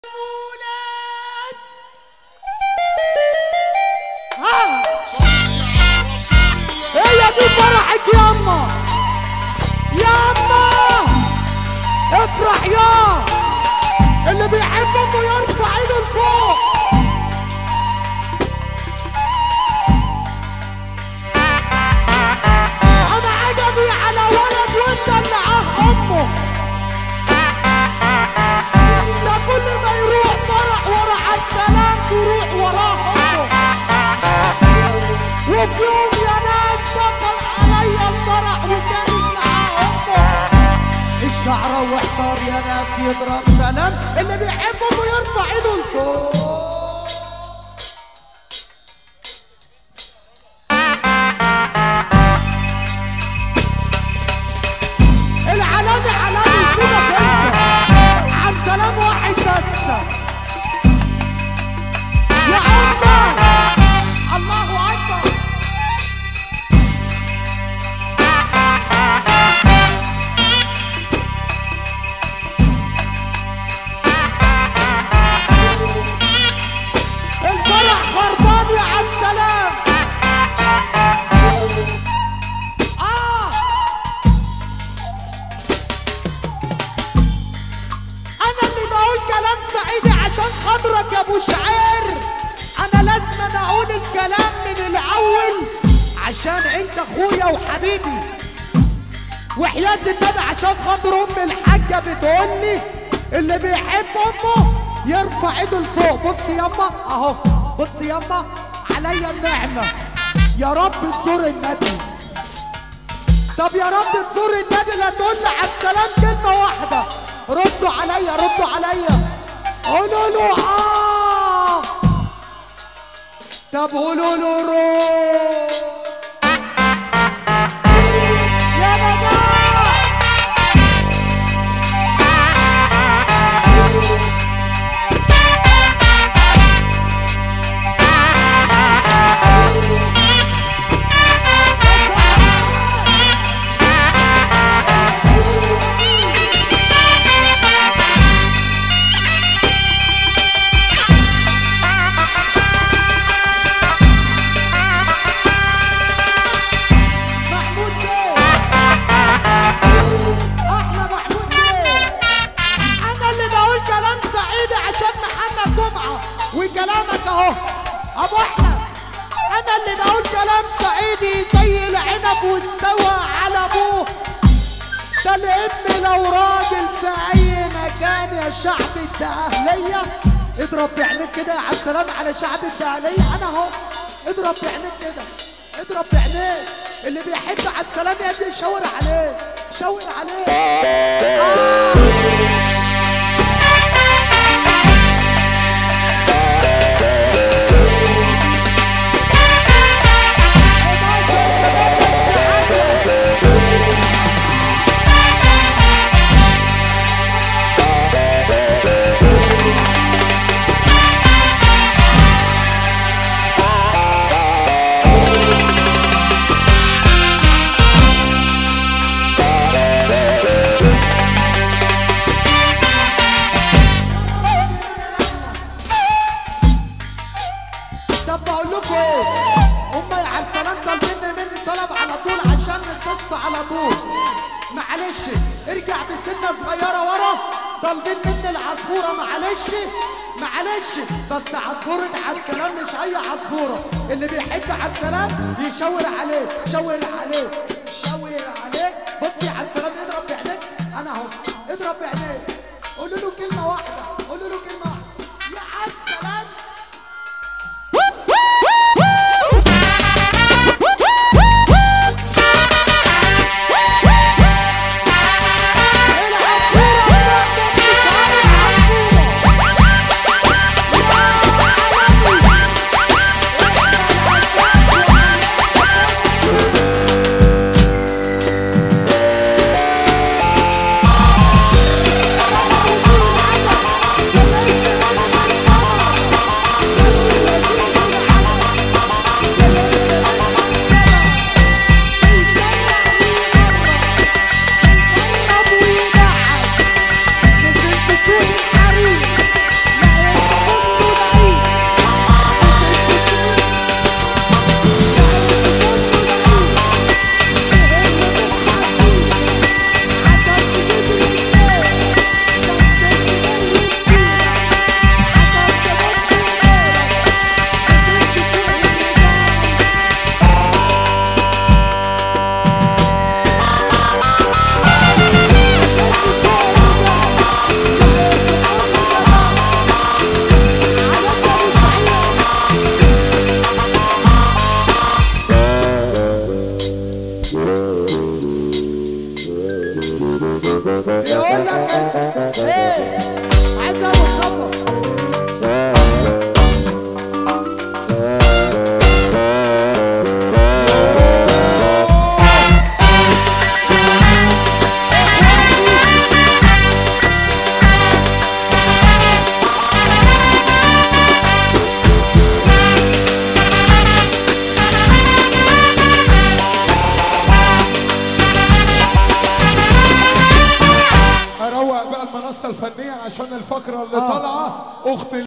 مولد ها هي دي فرحك ياما ياما افرح يا اللي بيحب امه يرفع ايده لفوق انا عجبي على ولد وانت اللي عاه امه ده كل ما يروح فرح ورا عبد السلام تروح وراه امه وفي يوم يا ناس دخل عليا الفرح وكانت معاه امه الشعره واحتار يا ناس يضرب سلام اللي بيحب امه يرفع ايده لفوق العلامي علامي سيبك انت عن سلام واحد بس يا عمر الله اكبر الفرح خربان يا عبد السلام اه انا اللي بقول كلام سعيدي عشان خاطرك يا ابو شعير انا لازم أنا اقول الكلام من الاول عشان انت اخويا وحبيبي وحياة النبي عشان خاطر ام الحاجة بتقول لي اللي بيحب امه يرفع ايده لفوق بص ياما اهو بص ياما عليا النعمة يا رب تزور النبي طب يا رب تزور النبي لا تقول لي عبد السلام كلمة واحدة ردوا عليا ردوا عليا قولوا له اه طب قولوا له روح يا نجاح محمود بيه احلى محمود بيه انا اللي بقول كلام سعيد عشان محمد جمعه وكلامك اهو ابو احمد انا اللي بقول كلام سعيدي زي العنب واستوى على ابوه ده الابن لو راجل في اي مكان يا شعب الدقهليه اضرب بعينيك كده يا عبد السلام على شعب الدقهليه انا اهو اضرب بعينيك كده اضرب بعينيك اللي بيحب عبد السلام يا ابني شاور عليه شاور عليه طب بقول لكم ايه هم يا عبد السلام طالبين مني طلب على طول عشان القصه على طول معلش ارجع بسنه صغيره ورا طالبين مني العصفوره معلش معلش بس عصفورة عبد السلام مش اي عصفوره اللي بيحب عبد السلام يشاور عليه شاور عليه شاور عليه بص يا عبد السلام اضرب بعينيك انا اهو اضرب بعينيك قولوا له كلمه واحده قولوا له كلمه واحده يا عبد السلام بقى المنصه الفنيه عشان الفقره اللي طالعه اخت